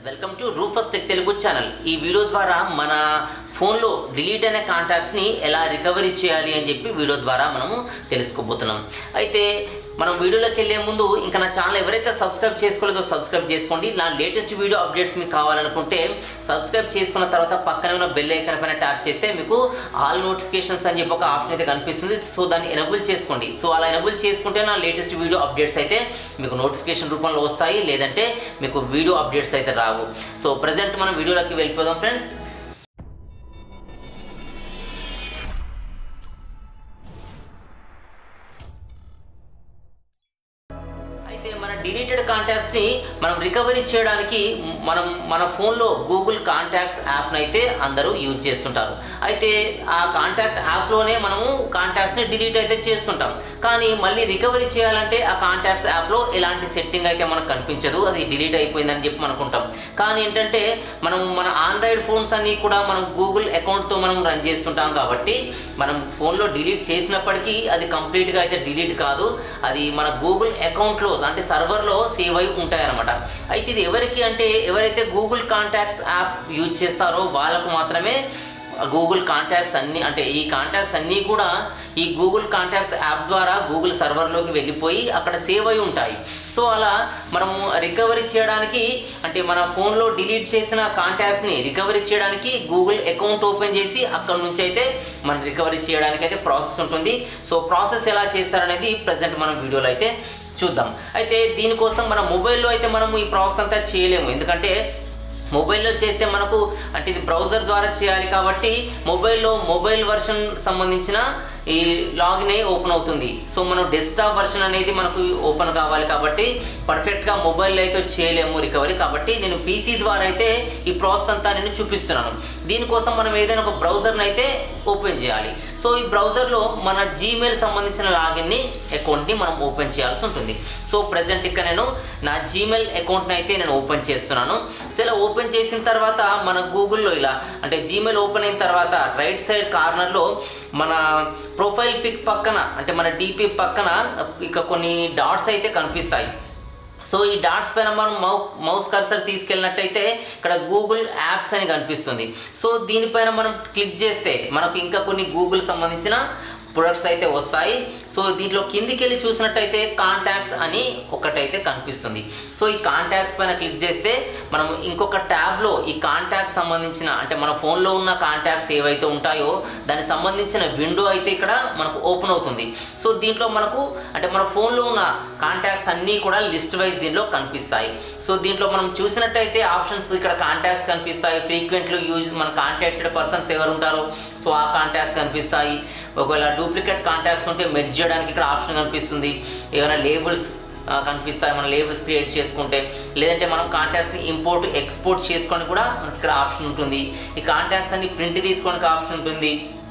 welcome to Rufus tech Telugu channel ఈ video ద్వారా మన ఫోన్లో డిలీట్ అయిన కాంటాక్ట్స్ని ఎలా రికవరీ చేయాలి అని చెప్పి వీడియో ద్వారా మనము తెలుసుకోబోతున్నాం అయితే మనం వీడియోలోకి వెళ్ళే ముందు ఇంకా నా ఛానల్ ఎవరైతే సబ్స్క్రైబ్ చేసుకోలేదో సబ్స్క్రైబ్ చేసుకోండి నా లేటెస్ట్ వీడియో అప్డేట్స్ మీకు కావాలనుకుంటే సబ్స్క్రైబ్ చేసుకున్న తర్వాత పక్కనే ఉన్న బెల్ ఐకాన్ పైన ట్యాప్ చేస్తే మీకు ఆల్ నోటిఫికేషన్స్ అని చెప్పి ఒక ఆప్షన్ అయితే కనిపిస్తుంది సో దాన్ని ఎనబుల్ చేసుకోండి సో అలా ఎనబుల్ చేసుకుంటే నా లేటెస్ట్ వీడియో అప్డేట్స్ అయితే మీకు నోటిఫికేషన్ రూపంలో వస్తాయి లేదంటే మీకు వీడియో అప్డేట్స్ అయితే రావు సో ప్రజెంట్ మనం వీడియోలోకి వెళ్ళిపోదాం ఫ్రెండ్స్ అయితే మన డిలీటెడ్ కాంటాక్ట్స్ని మనం రికవరీ చేయడానికి మనం మన ఫోన్లో గూగుల్ కాంటాక్ట్స్ యాప్ని అయితే అందరూ యూజ్ చేస్తుంటారు అయితే ఆ కాంటాక్ట్ యాప్లోనే మనము కాంటాక్ట్స్ని డిలీట్ అయితే చేస్తుంటాం కానీ మళ్ళీ రికవరీ చేయాలంటే ఆ కాంటాక్ట్స్ యాప్లో ఎలాంటి సెట్టింగ్ అయితే మనకు కనిపించదు అది డిలీట్ అయిపోయిందని చెప్పి అనుకుంటాం కానీ ఏంటంటే మనం మన ఆండ్రాయిడ్ ఫోన్స్ అన్నీ కూడా మనం గూగుల్ అకౌంట్తో మనం రన్ చేస్తుంటాం కాబట్టి మనం ఫోన్లో డిలీట్ చేసినప్పటికీ అది కంప్లీట్గా అయితే డిలీట్ కాదు అది మన గూగుల్ అకౌంట్లో అంటే సర్వర్లో సేవ్ అయి ఉంటాయన్నమాట అయితే ఇది ఎవరికి అంటే ఎవరైతే గూగుల్ కాంటాక్ట్స్ యాప్ యూజ్ చేస్తారో వాళ్ళకు మాత్రమే గూగుల్ కాంటాక్ట్స్ అన్నీ అంటే ఈ కాంటాక్ట్స్ అన్నీ కూడా ఈ గూగుల్ కాంటాక్ట్స్ యాప్ ద్వారా గూగుల్ సర్వర్లోకి వెళ్ళిపోయి అక్కడ సేవ్ అయి ఉంటాయి సో అలా మనము రికవరీ చేయడానికి అంటే మన ఫోన్లో డిలీట్ చేసిన కాంటాక్ట్స్ని రికవరీ చేయడానికి గూగుల్ అకౌంట్ ఓపెన్ చేసి అక్కడ నుంచి అయితే మనం రికవరీ చేయడానికి అయితే ప్రాసెస్ ఉంటుంది సో ప్రాసెస్ ఎలా చేస్తారనేది ప్రజెంట్ మనం వీడియోలో అయితే చూద్దాం అయితే దీనికోసం మన మొబైల్లో అయితే మనము ఈ ప్రాసెస్ అంతా చేయలేము ఎందుకంటే మొబైల్లో చేస్తే మనకు అంటే ఇది బ్రౌజర్ ద్వారా చేయాలి కాబట్టి మొబైల్లో మొబైల్ వర్షన్ సంబంధించిన ఈ లాగిన్ అయ్యి ఓపెన్ అవుతుంది సో మనం డెస్క్టాప్ వర్షన్ అనేది మనకు ఓపెన్ కావాలి కాబట్టి పర్ఫెక్ట్గా మొబైల్లో అయితే చేయలేము రికవరీ కాబట్టి నేను పీసీ ద్వారా అయితే ఈ ప్రాసెస్ అంతా నేను చూపిస్తున్నాను దీనికోసం మనం ఏదైనా ఒక బ్రౌజర్ని అయితే ఓపెన్ చేయాలి సో ఈ బ్రౌజర్లో మన జీమెయిల్ సంబంధించిన లాగిన్ని అకౌంట్ని మనం ఓపెన్ చేయాల్సి ఉంటుంది సో ప్రజెంట్ ఇక్కడ నేను నా జీమెయిల్ అకౌంట్ని అయితే నేను ఓపెన్ చేస్తున్నాను సో ఇలా ఓపెన్ చేసిన తర్వాత మన గూగుల్లో ఇలా అంటే జీమెయిల్ ఓపెన్ అయిన తర్వాత రైట్ సైడ్ కార్నర్లో మన ప్రొఫైల్ పిక్ పక్కన అంటే మన డిపి పక్కన ఇక కొన్ని డాట్స్ అయితే కనిపిస్తాయి సో ఈ డాట్స్ పైన మనం మౌ మౌస్ కర్సర్ తీసుకెళ్ళినట్టయితే ఇక్కడ గూగుల్ యాప్స్ అని కనిపిస్తుంది సో దీనిపైన మనం క్లిక్ చేస్తే మనకు ఇంకా కొన్ని గూగుల్ సంబంధించిన ప్రొడక్ట్స్ అయితే వస్తాయి సో దీంట్లో కిందికి వెళ్ళి చూసినట్టయితే కాంటాక్ట్స్ అని ఒకటైతే కనిపిస్తుంది సో ఈ కాంటాక్ట్స్ పైన క్లిక్ చేస్తే మనం ఇంకొక ట్యాబ్లో ఈ కాంటాక్ట్స్ సంబంధించిన అంటే మన ఫోన్లో ఉన్న కాంటాక్ట్స్ ఏవైతే ఉంటాయో దానికి సంబంధించిన విండో అయితే ఇక్కడ మనకు ఓపెన్ అవుతుంది సో దీంట్లో మనకు అంటే మన ఫోన్లో ఉన్న కాంటాక్ట్స్ అన్నీ కూడా లిస్ట్ వైజ్ దీంట్లో కనిపిస్తాయి సో దీంట్లో మనం చూసినట్టయితే ఆప్షన్స్ ఇక్కడ కాంటాక్ట్స్ కనిపిస్తాయి ఫ్రీక్వెంట్లీ యూజ్ మన కాంటాక్టెడ్ పర్సన్స్ ఎవరు ఉంటారో సో ఆ కాంటాక్ట్స్ కనిపిస్తాయి ఒకవేళ డూప్లికేట్ కాంటాక్ట్స్ ఉంటే మెర్జ్ చేయడానికి ఇక్కడ ఆప్షన్ కనిపిస్తుంది ఏమైనా లేబుల్స్ కనిపిస్తాయి మనం లేబుల్స్ క్రియేట్ చేసుకుంటే లేదంటే మనం కాంటాక్ట్స్ని ఇంపోర్ట్ ఎక్స్పోర్ట్ చేసుకొని కూడా మనకి ఇక్కడ ఆప్షన్ ఉంటుంది ఈ కాంటాక్ట్స్ అన్ని ప్రింట్ తీసుకోవడానికి ఆప్షన్ ఉంటుంది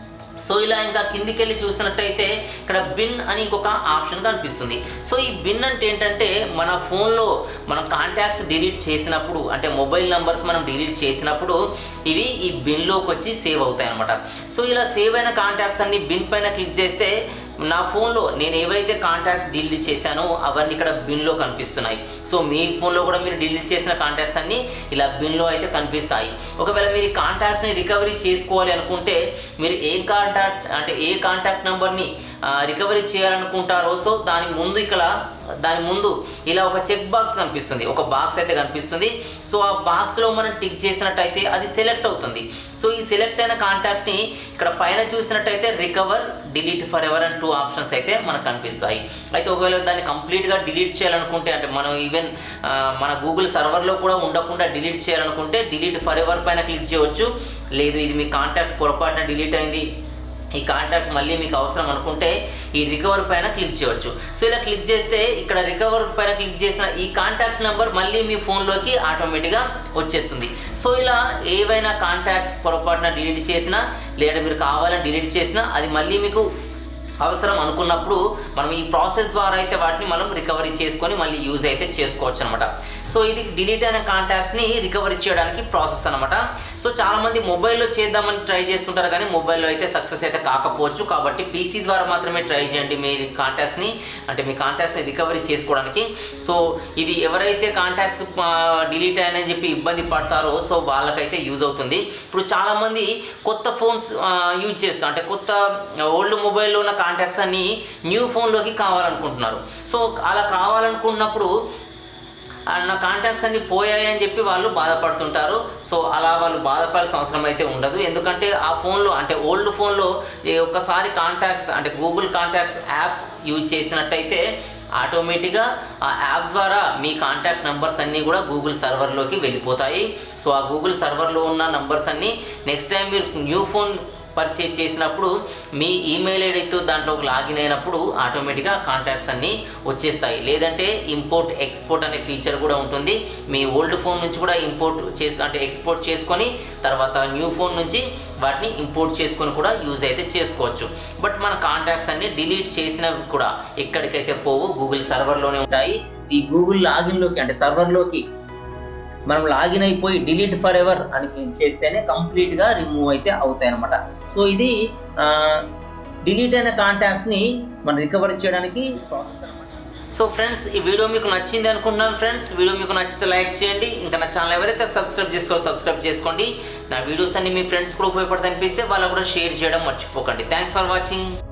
సో ఇలా ఇంకా కిందికి వెళ్ళి చూసినట్టయితే ఇక్కడ బిన్ అని ఇంకొక ఆప్షన్ కనిపిస్తుంది సో ఈ బిన్ అంటే ఏంటంటే మన ఫోన్లో మనం కాంటాక్ట్స్ డిలీట్ చేసినప్పుడు అంటే మొబైల్ నెంబర్స్ మనం డిలీట్ చేసినప్పుడు ఇవి ఈ బిన్లోకి వచ్చి సేవ్ అవుతాయి అనమాట సో ఇలా సేవ్ అయిన కాంటాక్ట్స్ అన్ని బిన్ పైన క్లిక్ చేస్తే నా ఫోన్లో నేను ఏవైతే కాంటాక్ట్స్ డిలీట్ చేశానో అవన్నీ ఇక్కడ బిన్లో కనిపిస్తున్నాయి సో మీ ఫోన్లో కూడా మీరు డిలీట్ చేసిన కాంటాక్ట్స్ అన్నీ ఇలా బిన్లో అయితే కనిపిస్తాయి ఒకవేళ మీరు ఈ కాంటాక్ట్స్ని రికవరీ చేసుకోవాలి అనుకుంటే మీరు ఏ కాంటాక్ట్ అంటే ఏ కాంటాక్ట్ నెంబర్ని రికవరీ చేయాలనుకుంటారో సో దాని ముందు ఇక్కడ దాని ముందు ఇలా ఒక చెక్ బాక్స్ కనిపిస్తుంది ఒక బాక్స్ అయితే కనిపిస్తుంది సో ఆ బాక్స్లో మనం టిక్ చేసినట్టయితే అది సెలెక్ట్ అవుతుంది సో ఈ సెలెక్ట్ అయిన కాంటాక్ట్ని ఇక్కడ పైన చూసినట్టయితే recover delete forever and two options అయితే మనకు కనిపిస్తాయి అయితే ఒకవేళ దాన్ని కంప్లీట్గా డిలీట్ చేయాలనుకుంటే అంటే మనం ఈవెన్ మన గూగుల్ సర్వర్లో కూడా ఉండకుండా డిలీట్ చేయాలనుకుంటే డిలీట్ ఫర్ ఎవర్ పైన క్లిక్ చేయవచ్చు లేదు ఇది మీ కాంటాక్ట్ పొరపాటున డిలీట్ అయింది ఈ కాంటాక్ట్ మళ్ళీ మీకు అవసరం అనుకుంటే ఈ రికవర్ పైన క్లిక్ చేయవచ్చు సో ఇలా క్లిక్ చేస్తే ఇక్కడ రికవర్ పైన క్లిక్ చేసిన ఈ కాంటాక్ట్ నెంబర్ మళ్ళీ మీ ఫోన్లోకి ఆటోమేటిక్గా వచ్చేస్తుంది సో ఇలా ఏవైనా కాంటాక్ట్స్ పొరపాటున డిలీట్ చేసినా లేదా మీరు కావాలని డిలీట్ చేసినా అది మళ్ళీ మీకు అవసరం అనుకున్నప్పుడు మనం ఈ ప్రాసెస్ ద్వారా అయితే వాటిని మనం రికవరీ చేసుకొని మళ్ళీ యూజ్ అయితే చేసుకోవచ్చు అనమాట సో ఇది డిలీట్ అయిన కాంటాక్ట్స్ని రికవరీ చేయడానికి ప్రాసెస్ అనమాట సో చాలామంది మొబైల్లో చేద్దామని ట్రై చేస్తుంటారు కానీ మొబైల్లో అయితే సక్సెస్ అయితే కాకపోవచ్చు కాబట్టి పీసీ ద్వారా మాత్రమే ట్రై చేయండి మీ కాంటాక్ట్స్ని అంటే మీ కాంటాక్ట్స్ని రికవరీ చేసుకోవడానికి సో ఇది ఎవరైతే కాంటాక్ట్స్ డిలీట్ అయ్యాయని చెప్పి ఇబ్బంది పడతారో సో వాళ్ళకైతే యూజ్ అవుతుంది ఇప్పుడు చాలామంది కొత్త ఫోన్స్ యూజ్ చేస్తారు అంటే కొత్త ఓల్డ్ మొబైల్లో ఉన్న కాంటాక్ట్స్ అన్ని న్యూ ఫోన్లోకి కావాలనుకుంటున్నారు సో అలా కావాలనుకున్నప్పుడు ఆ, నా కాంటాక్ట్స్ అన్ని పోయాయి అని చెప్పి వాళ్ళు బాధపడుతుంటారు సో అలా వాళ్ళు బాధపడాల్సిన అవసరం అయితే ఉండదు ఎందుకంటే ఆ ఫోన్లో అంటే ఓల్డ్ ఫోన్లో ఈ ఒక్కసారి కాంటాక్ట్స్ అంటే గూగుల్ కాంటాక్ట్స్ యాప్ యూజ్ చేసినట్టయితే ఆటోమేటిక్గా ఆ యాప్ ద్వారా మీ కాంటాక్ట్ నెంబర్స్ అన్నీ కూడా గూగుల్ సర్వర్లోకి వెళ్ళిపోతాయి సో ఆ గూగుల్ సర్వర్లో ఉన్న నంబర్స్ అన్నీ నెక్స్ట్ టైం మీరు న్యూ ఫోన్ పర్చేజ్ చేసినప్పుడు మీ ఈమెయిల్ ఐడితో దాంట్లోకి లాగిన్ అయినప్పుడు ఆటోమేటిక్గా కాంటాక్ట్స్ అన్నీ వచ్చేస్తాయి లేదంటే ఇంపోర్ట్ ఎక్స్పోర్ట్ అనే ఫీచర్ కూడా ఉంటుంది మీ ఓల్డ్ ఫోన్ నుంచి కూడా ఇంపోర్ట్ చేసి అంటే ఎక్స్పోర్ట్ చేసుకొని తర్వాత న్యూ ఫోన్ నుంచి వాటిని ఇంపోర్ట్ చేసుకొని కూడా యూజ్ అయితే చేసుకోవచ్చు బట్ మన కాంటాక్ట్స్ అన్ని డిలీట్ చేసినవి కూడా ఎక్కడికైతే పోవు గూగుల్ సర్వర్లోనే ఉంటాయి ఈ గూగుల్ లాగిన్లోకి అంటే సర్వర్లోకి మనం లాగిన్ అయిపోయి డిలీట్ ఫర్ ఎవర్ అని క్లిక్ చేస్తేనే కంప్లీట్గా రిమూవ్ అయితే అవుతాయి అనమాట సో ఇది డిలీట్ అయిన కాంటాక్ట్స్ని మనం రికవర్ చేయడానికి ప్రాసెస్ అనమాట సో ఫ్రెండ్స్ ఈ వీడియో మీకు నచ్చింది అనుకుంటున్నాను ఫ్రెండ్స్ వీడియో మీకు నచ్చితే లైక్ చేయండి ఇంకా నా ఛానల్ ఎవరైతే సబ్స్క్రైబ్ చేసుకో సబ్స్క్రైబ్ చేసుకోండి నా వీడియోస్ అన్ని మీ ఫ్రెండ్స్ కూడా ఉపయోగపడతాయి అనిపిస్తే వాళ్ళకు కూడా షేర్ చేయడం మర్చిపోకండి థ్యాంక్స్ ఫర్ వాచింగ్